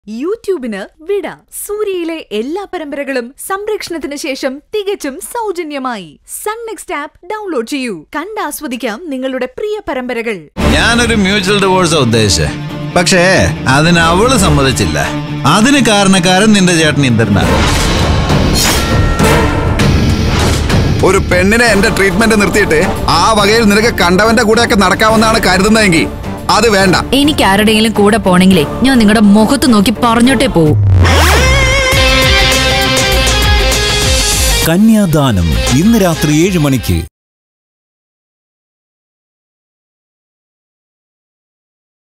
യൂട്യൂബിന് വിട സൂര്യയിലെ എല്ലാ പരമ്പരകളും സംരക്ഷണത്തിന് ശേഷം തികച്ചും സൗജന്യമായി സൺ നെക്സ്റ്റ് ആപ്പ് ഡൗൺലോഡ് ചെയ്യൂ കണ്ടാസ്വദിക്കാം നിങ്ങളുടെ പ്രിയ പരമ്പരകൾ ഞാനൊരു മ്യൂച്വൽ ഡിവോഴ്സാ ഉദ്ദേശിച്ചേ പക്ഷേ അതിന് അവള് സമ്മതിച്ചില്ല അതിന് കാരണക്കാരൻ നിന്റെ ചേട്ടൻ ഇന്ദ്രനാണ് ഒരു പെണ്ണിനെ എന്റെ ട്രീറ്റ്മെന്റ് നിർത്തിയിട്ട് ആ വകയിൽ നിനക്ക് കണ്ടവന്റെ കൂടെയൊക്കെ നടക്കാമെന്നാണ് കരുതുന്നതെങ്കിൽ അത് വേണ്ട എനിക്ക് ആരുടെയെങ്കിലും കൂടെ പോണെങ്കിലേ ഞാൻ നിങ്ങളുടെ മുഖത്ത് നോക്കി പറഞ്ഞോട്ടേ പോവും കന്യാദാനം ഇന്ന് രാത്രി ഏഴ് മണിക്ക്